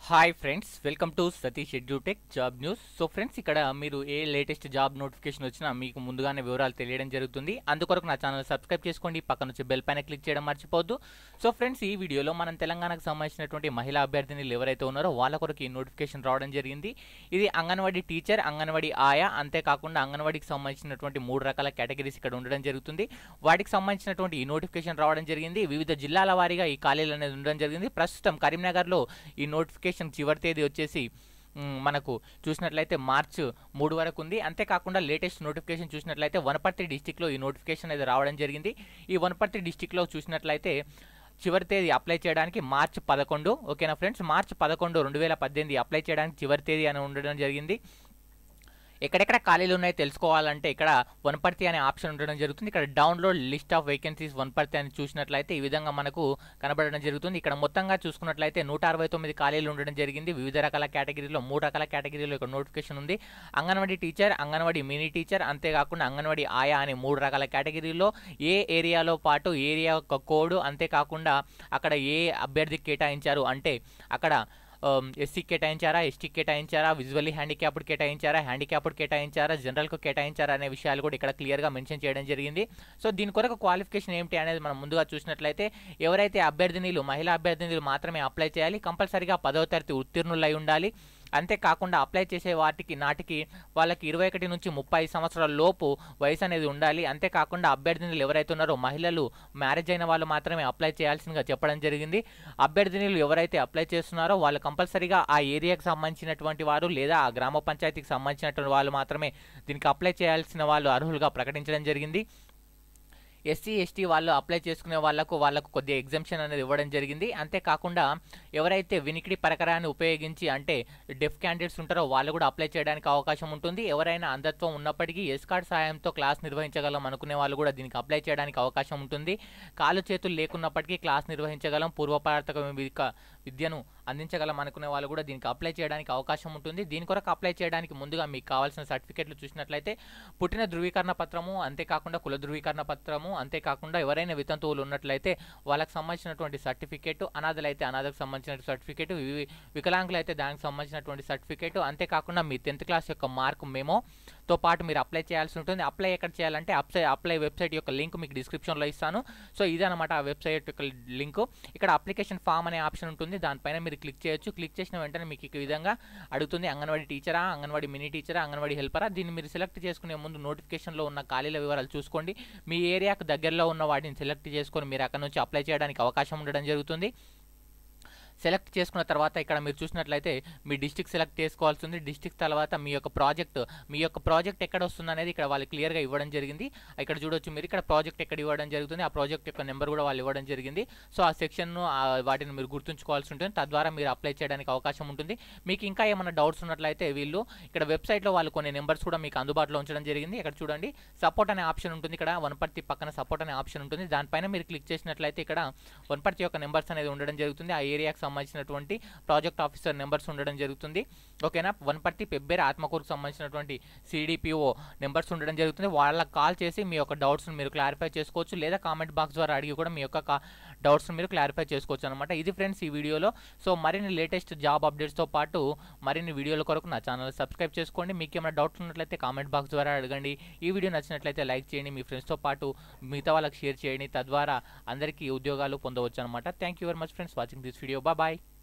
hi friends welcome to Satish edutech job news so friends ఇక్కడ మీరు ఏ latest job notification వచ్చినా మీకు ముందుగానే వివరాలు తెలియడం జరుగుతుంది అందుకొరకు నా ఛానల్ సబ్స్క్రైబ్ చేసుకోండి పక్కన వచ్చి బెల్ పైన క్లిక్ చేయడం మర్చిపోవద్దు సో ఫ్రెండ్స్ ఈ వీడియోలో మనం తెలంగాణకు సంబంధించినటువంటి మహిళా అభ్యర్థినులు ఎవరైతే ఉన్నారో వాళ్ళ కొరకు ఈ నోటిఫికేషన్ రావడం జరిగింది ఇది అంగన్వాడీ టీచర్ అంగన్వాడీ ఆయా అంతేకాకుండా అంగన్వాడీకి సంబంధించినటువంటి మూడు రకాల కేటగిరీస్ ఇక్కడ ఉండడం జరుగుతుంది వాటికి సంబంధించినటువంటి ఈ నోటిఫికేషన్ రావడం జరిగింది వివిధ జిల్లాల వారీగా ఈ ఖాళీలు అనేది ఉండడం జరిగింది ప్రస్తుతం కరీంనగర్లో ఈ నోటిఫికేషన్ చివరి తేదీ వచ్చేసి మ్, మనకు చూసినట్లయితే మార్చ్ మూడు వరకు ఉంది అంతేకాకుండా లేటెస్ట్ నోటిఫికేషన్ చూసినట్లయితే వనపర్తి డిస్టిక్లో ఈ నోటిఫికేషన్ అనేది రావడం జరిగింది ఈ వనపర్తి డిస్టిక్లో చూసినట్లయితే చివరి తేదీ అప్లై చేయడానికి మార్చ్ పదకొండు ఓకేనా ఫ్రెండ్స్ మార్చ్ పదకొండు రెండు వేల పద్దెనిమిది అప్లై చేయడానికి చివరి తేదీ అని ఉండడం జరిగింది ఎక్కడెక్కడ ఖాళీలు ఉన్నాయో తెలుసుకోవాలంటే ఇక్కడ వనపర్తి అనే ఆప్షన్ ఉండడం జరుగుతుంది ఇక్కడ download list of vacancies Wanaparthy అని చూసినట్లయితే ఈ విధంగా మనకు కనబడడం జరుగుతుంది ఇక్కడ మొత్తంగా చూసుకున్నట్లయితే నూట అరవై తొమ్మిది ఖాళీలు ఉండడం జరిగింది వివిధ రకాల కేటగిరీలో మూడు రకాల కేటగిరీలో ఇక్కడ నోటిఫికేషన్ ఉంది anganwadi teacher anganwadi mini teacher అంతేకాకుండా అంగన్వాడీ ఆయా అనే మూడు రకాల కేటగిరీలో ఏ ఏరియాలో పాటు ఏరియా యొక్క కోడ్ అంతేకాకుండా అక్కడ ఏ అభ్యర్థికి కేటాయించారు అంటే అక్కడ ఎస్సీ కేటాయించారా ఎస్టీ కేటాయించారా విజువల్లీ హ్యాండిక్యాప్డ్ కేటాయించారా హ్యాండిక్యాప్డ్ కేటాయించారా జనరల్కు కేటాయించారా అనే విషయాలు కూడా ఇక్కడ క్లియర్గా మెన్షన్ చేయడం జరిగింది సో దీని కొరకు క్వాలిఫికేషన్ ఏమిటి అనేది మనం ముందుగా చూసినట్లయితే ఎవరైతే అభ్యర్థినీలు మహిళా అభ్యర్థినీలు మాత్రమే అప్లై చేయాలి కంపల్సరీగా పదవ తరగతి ఉత్తీర్ణులై ఉండాలి అంతేకాకుండా అప్లై చేసే వాటికి నాటికి వాళ్ళకి ఇరవై ఒకటి నుంచి ముప్పై సంవత్సరాల లోపు వయసు అనేది ఉండాలి అంతేకాకుండా అభ్యర్థినులు ఎవరైతే ఉన్నారో మహిళలు మ్యారేజ్ అయిన వాళ్ళు మాత్రమే అప్లై చేయాల్సిందిగా చెప్పడం జరిగింది అభ్యర్థినులు ఎవరైతే అప్లై చేస్తున్నారో వాళ్ళు కంపల్సరీగా ఆ ఏరియాకి సంబంధించినటువంటి వారు లేదా ఆ గ్రామ పంచాయతీకి సంబంధించినటువంటి వాళ్ళు మాత్రమే దీనికి అప్లై చేయాల్సిన వాళ్ళు అర్హులుగా ప్రకటించడం జరిగింది ఎస్సీ ఎస్టీ వాళ్ళు అప్లై చేసుకునే వాళ్ళకు వాళ్ళకు కొద్దిగా ఎగ్జామ్షన్ అనేది ఇవ్వడం జరిగింది అంతేకాకుండా ఎవరైతే వినికిడి పరికరాన్ని ఉపయోగించి అంటే డెఫ్ క్యాండిడేట్స్ ఉంటారో వాళ్ళు కూడా అప్లై చేయడానికి అవకాశం ఉంటుంది ఎవరైనా అంధత్వం ఉన్నప్పటికీ ఎస్ కార్డ్ సాయంతో క్లాస్ నిర్వహించగలం అనుకునే వాళ్ళు కూడా దీనికి అప్లై చేయడానికి అవకాశం ఉంటుంది కాలు చేతులు లేకున్నప్పటికీ క్లాస్ నిర్వహించగలం పూర్వపార్థక విక- విద్యను అందించగలం అనుకునే వాళ్ళు కూడా దీనికి అప్లై చేయడానికి అవకాశం ఉంటుంది దీని కొరకు అప్లై చేయడానికి ముందుగా మీకు కావాల్సిన సర్టిఫికెట్లు చూసినట్లయితే పుట్టిన ధృవీకరణ పత్రము అంతేకాకుండా కుల ధృవీకరణ పత్రము అంతేకాకుండా ఎవరైనా వితంతువులు ఉన్నట్లయితే వాళ్ళకి సంబంధించినటువంటి సర్టిఫికేట్ అనాథలైతే అనాథకు సంబంధించిన సర్టిఫికేట్ వికలాంగులు అయితే దానికి సంబంధించినటువంటి సర్టిఫికేట్ అంతేకాకుండా మీ టెన్త్ క్లాస్ యొక్క మార్క్ మేమో తో పాటు మీరు అప్లై చేయాల్సి ఉంటుంది అప్లై ఎక్కడ చేయాలంటే అప్లై అప్లై వెబ్సైట్ యొక్క లింక్ మీకు డిస్క్రిప్షన్లో ఇస్తాను సో ఇదనమాట ఆ వెబ్సైట్ యొక్క లింక్ ఇక్కడ అప్లికేషన్ ఫామ్ అనే ఆప్షన్ ఉంటుంది దానిపైన మీరు క్లిక్ చేయొచ్చు క్లిక్ చేసిన వెంటనే మీకు ఈ విధంగా అడుగుతుంది అంగన్వాడీ టీచరా అంగన్వాడీ మినీ టీచరా అంగన్వాడీ హెల్పరా దీన్ని మీరు సెలెక్ట్ చేసుకునే ముందు నోటిఫికేషన్లో ఉన్న ఖాళీల వివరాలు చూసుకోండి మీ ఏరియాకు దగ్గరలో ఉన్న వాటిని సెలెక్ట్ చేసుకొని మీరు అక్కడ నుంచి అప్లై చేయడానికి అవకాశం ఉండడం జరుగుతుంది సెలెక్ట్ చేసుకున్న తర్వాత ఇక్కడ మీరు చూసినట్లయితే మీ డిస్టిక్ సెలెక్ట్ చేసుకోవాల్సి ఉంది డిస్టిక్ తర్వాత మీ యొక్క ప్రాజెక్ట్ మీ యొక్క ప్రాజెక్ట్ ఎక్కడ వస్తుంది అనేది ఇక్కడ వాళ్ళు క్లియర్గా ఇవ్వడం జరిగింది ఇక్కడ చూడొచ్చు మీరు ఇక్కడ ప్రాజెక్ట్ ఎక్కడ ఇవ్వడం జరుగుతుంది ఆ ప్రాజెక్ట్ యొక్క నెంబర్ కూడా వాళ్ళు ఇవ్వడం జరిగింది సో ఆ సెక్షన్ను వాటిని మీరు గుర్తుంచుకోవాల్సి ఉంటుంది తద్వారా మీరు అప్లై చేయడానికి అవకాశం ఉంటుంది మీకు ఇంకా ఏమైనా డౌట్స్ ఉన్నట్లయితే వీళ్ళు ఇక్కడ వెబ్సైట్లో వాళ్ళు కొన్ని నెంబర్స్ కూడా మీకు అందుబాటులో ఉంచడం జరిగింది ఇక్కడ చూడండి సపోర్ట్ అనే ఆప్షన్ ఉంటుంది ఇక్కడ వనపర్తి పక్కన సపోర్ట్ అనే ఆప్షన్ ఉంటుంది దానిపైన మీరు క్లిక్ చేసినట్లయితే ఇక్కడ వనపర్తి యొక్క నెంబర్స్ అనేది ఉండడం జరుగుతుంది ఆ ఏరియాకి సంబంధించినటువంటి ప్రాజెక్ట్ ఆఫీసర్ నెంబర్స్ ఉండడం జరుగుతుంది ఓకేనా వనపర్తి పెబ్బేరు ఆత్మకూరుకు సంబంధించినటువంటి సిడిపిఓ నెంబర్స్ ఉండడం జరుగుతుంది వాళ్ళకి కాల్ చేసి మీ యొక్క డౌట్స్ని మీరు క్లారిఫై చేసుకోవచ్చు లేదా కామెంట్ బాక్స్ ద్వారా అడిగి కూడా మీ యొక్క డౌట్స్ని మీరు క్లారిఫై చేసుకోవచ్చు అనమాట ఇది ఫ్రెండ్స్ ఈ వీడియోలో సో మరిన్ని లేటెస్ట్ జాబ్ అప్డేట్స్తో పాటు మరిన్ని వీడియోల కొరకు నా ఛానల్ సబ్స్క్రైబ్ చేసుకోండి మీకు ఏమైనా డౌట్స్ ఉన్నట్లయితే కామెంట్ బాక్స్ ద్వారా అడగండి ఈ వీడియో నచ్చినట్లయితే లైక్ చేయండి మీ ఫ్రెండ్స్తో పాటు మిగతా వాళ్ళకి షేర్ చేయండి తద్వారా అందరికీ ఉద్యోగాలు పొందవచ్చు అనమాట thank you very much friends watching this video bye